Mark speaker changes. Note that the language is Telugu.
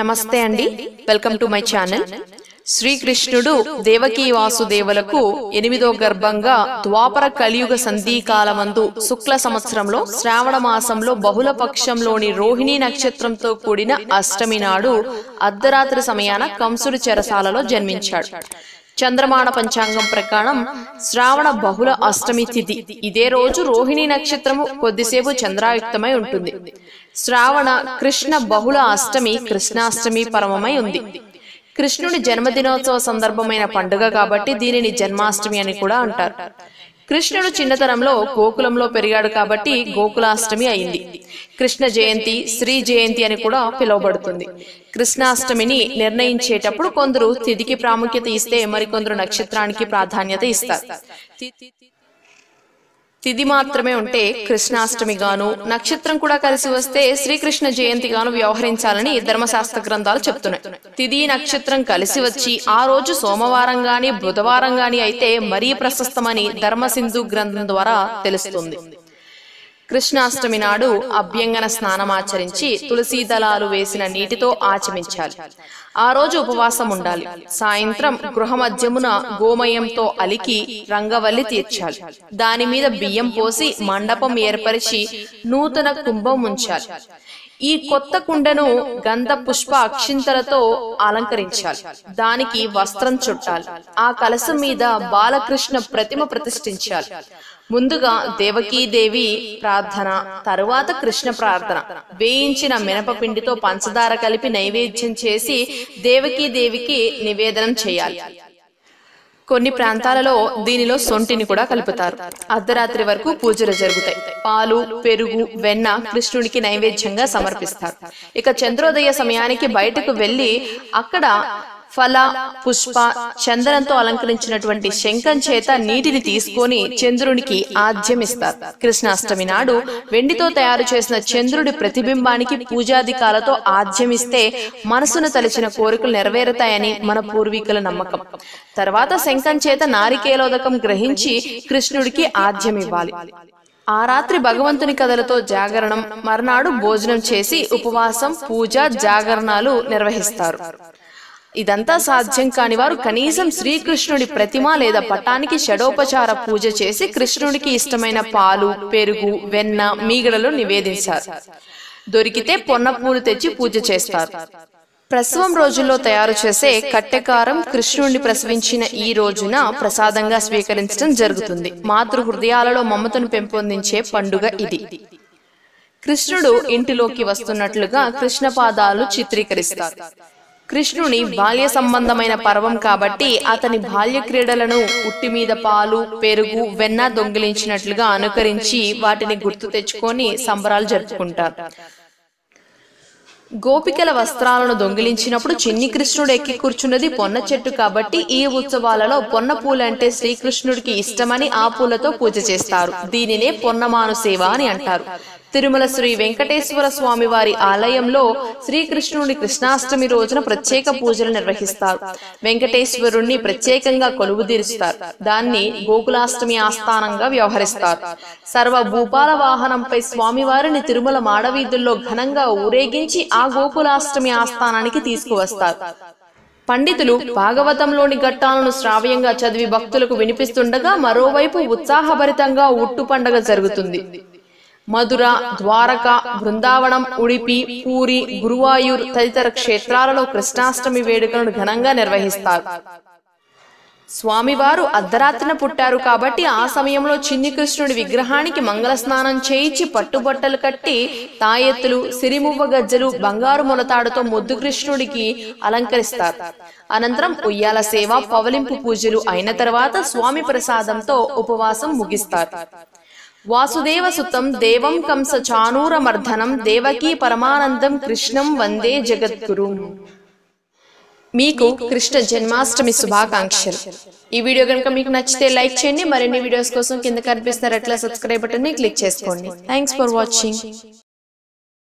Speaker 1: నమస్తే అండి వెల్కమ్ టు మై ఛానల్ శ్రీకృష్ణుడు దేవకీ వాసుదేవులకు ఎనిమిదో గర్భంగా ద్వాపర కలియుగ సంధికాలమందు శుక్ల సంవత్సరంలో శ్రావణ మాసంలో బహుళ పక్షంలోని రోహిణీ నక్షత్రంతో కూడిన అష్టమి నాడు అర్ధరాత్రి సమయాన కంసుడి చెరసాలలో జన్మించాడు చంద్రమాన పంచాంగం ప్రకారం శ్రావణ బహుళ అష్టమి తిథి ఇదే రోజు రోహిణీ నక్షత్రము కొద్దిసేపు చంద్రాయుక్తమై ఉంటుంది శ్రావణ కృష్ణ బహుళ అష్టమి కృష్ణాష్టమి పరమమై ఉంది కృష్ణుడి జన్మదినోత్సవ సందర్భమైన పండుగ కాబట్టి దీనిని జన్మాష్టమి అని కూడా అంటారు కృష్ణుడు చిన్నతనంలో గోకులంలో పెరిగాడు కాబట్టి గోకులాష్టమి అయింది కృష్ణ జయంతి శ్రీ జయంతి అని కూడా పిలువబడుతుంది కృష్ణాష్టమిని నిర్ణయించేటప్పుడు కొందరు తిథికి ప్రాముఖ్యత ఇస్తే మరికొందరు నక్షత్రానికి ప్రాధాన్యత ఇస్తారు తిథి మాత్రమే ఉంటే కృష్ణాష్టమి గాను నక్షత్రం కూడా కలిసి వస్తే శ్రీకృష్ణ జయంతి గాను వ్యవహరించాలని ధర్మశాస్త్ర గ్రంథాలు చెప్తున్నాయి తిథి నక్షత్రం కలిసి వచ్చి ఆ రోజు సోమవారం గాని బుధవారం గాని అయితే మరీ ప్రశస్తమని ధర్మసింధు గ్రంథం ద్వారా తెలుస్తుంది కృష్ణాష్టమి నాడు అభ్యంగన స్నానమాచరించి తులసీ దళాలు వేసిన నీటితో ఆచమించాలి ఆ రోజు ఉపవాసం ఉండాలి సాయంత్రం గృహ మధ్యమున గోమయంతో అలికి రంగవల్లి తీర్చాలి దాని మీద బియ్యం పోసి మండపం ఏర్పరిచి నూతన కుంభం ఉంచాలి ఈ కొత్త కుండను గంధ పుష్ప అక్షింతలతో అలంకరించాలి దానికి వస్త్రం చుట్టాలి ఆ కలశం మీద బాలకృష్ణ ప్రతిమ ప్రతిష్ఠించాలి ముందుగా దేవకీదేవి ప్రార్థన తరువాత కృష్ణ ప్రార్థన వేయించిన మినపపిండితో పంచదార కలిపి నైవేద్యం చేసి దేవకీదేవికి నివేదనం చేయాలి కొన్ని ప్రాంతాలలో దీనిలో సొంటిని కూడా కలుపుతారు అర్ధరాత్రి వరకు పూజలు జరుగుతాయి పాలు పెరుగు వెన్న కృష్ణుడికి నైవేద్యంగా సమర్పిస్తారు ఇక చంద్రోదయ సమయానికి బయటకు వెళ్లి అక్కడ ఫల పుష్ప చందనంతో అలంకరించినటువంటి శంఖం చేత నీటిని తీసుకొని చంద్రునికి ఆద్యమిస్తారు కృష్ణాష్టమి నాడు వెండితో తయారు చేసిన చంద్రుడి ప్రతిబింబానికి పూజాధికాలతో ఆద్యమిస్తే మనసును తలిచిన కోరికలు నెరవేరుతాయని మన పూర్వీకుల నమ్మకం తర్వాత శంఖం చేత నారికేలోదకం గ్రహించి కృష్ణుడికి ఆద్యమివ్వాలి ఆ రాత్రి భగవంతుని కథలతో జాగరణం మర్నాడు భోజనం చేసి ఉపవాసం పూజ జాగరణాలు నిర్వహిస్తారు ఇదంతా సాధ్యం కాని వారు కనీసం శ్రీకృష్ణుడి ప్రతిమ లేదా పటానికి షడోపచార పూజ చేసి కృష్ణుడికి ఇష్టమైన పాలు పెరుగు వెన్న మీగడలు నివేదించారు దొరికితే పొన్న పూలు తెచ్చి పూజ చేస్తారు ప్రసవం రోజుల్లో తయారు చేసే కట్టెకారం కృష్ణుడిని ప్రసవించిన ఈ రోజున ప్రసాదంగా స్వీకరించడం జరుగుతుంది మాతృ హృదయాలలో మమతను పెంపొందించే పండుగ ఇది కృష్ణుడు ఇంటిలోకి వస్తున్నట్లుగా కృష్ణ పాదాలు చిత్రీకరిస్తారు కృష్ణుని బాల్య సంబంధమైన పర్వం కాబట్టి అతని బాల్య క్రీడలను ఉట్టి మీద పాలు పెరుగు వెన్న దొంగిలించినట్లుగా అనుకరించి వాటిని గుర్తు తెచ్చుకొని సంబరాలు జరుపుకుంటారు గోపికల వస్త్రాలను దొంగిలించినప్పుడు చిన్ని కృష్ణుడు ఎక్కి కూర్చున్నది పొన్న చెట్టు కాబట్టి ఈ ఉత్సవాలలో పొన్న పూలంటే శ్రీకృష్ణుడికి ఇష్టమని ఆ పూలతో పూజ చేస్తారు దీనినే పొన్నమాను సేవ అని అంటారు తిరుమల శ్రీ వెంకటేశ్వర స్వామి వారి ఆలయంలో శ్రీకృష్ణుడి కృష్ణాష్టమి రోజున ప్రత్యేక పూజలు నిర్వహిస్తారు వెంకటేశ్వరుణ్ణి ప్రత్యేకంగా కొలువుదీరుస్తారు దాన్ని గోకులాష్టమి ఆస్థానంగా వ్యవహరిస్తారు సర్వ భూపాల వాహనంపై స్వామివారిని తిరుమల మాడవీధుల్లో ఘనంగా ఊరేగించి ఆ గోకులాష్టమి ఆస్థానానికి తీసుకువస్తారు పండితులు భాగవతంలోని ఘట్టాలను శ్రావ్యంగా చదివి భక్తులకు వినిపిస్తుండగా మరోవైపు ఉత్సాహభరితంగా ఉట్టు పండగ జరుగుతుంది మధుర ద్వారక బృందావనం ఉడిపి పూరి గురువాయూర్ తదితర క్షేత్రాలలో కృష్ణాష్టమి వేడుకలను ఘనంగా నిర్వహిస్తారు స్వామివారు అర్ధరాత్రిన పుట్టారు కాబట్టి ఆ సమయంలో చిన్ని కృష్ణుడి విగ్రహానికి మంగళ స్నానం చేయించి పట్టుబట్టలు కట్టి తాయెత్తులు సిరిమువ్వ గజ్జలు బంగారు మొలతాడుతో ముద్దు కృష్ణుడికి అలంకరిస్తారు అనంతరం ఉయ్యాల సేవ పవలింపు పూజలు అయిన తర్వాత స్వామి ప్రసాదంతో ఉపవాసం ముగిస్తారు వాసుదేవ సుతం దేవం కంస చానూరమర్ధనం దేవకీ పరమానందం కృష్ణం వందే జగద్గురు మీకు కృష్ణ జన్మాష్టమి శుభాకాంక్షలు ఈ వీడియో కనుక మీకు నచ్చితే లైక్ చేయండి మరిన్ని వీడియోస్ కోసం కింద కనిపిస్తున్న రెట్ల సబ్స్క్రైబ్ బటన్ ని క్లిక్ చేసుకోండి థ్యాంక్స్ ఫర్ వాచింగ్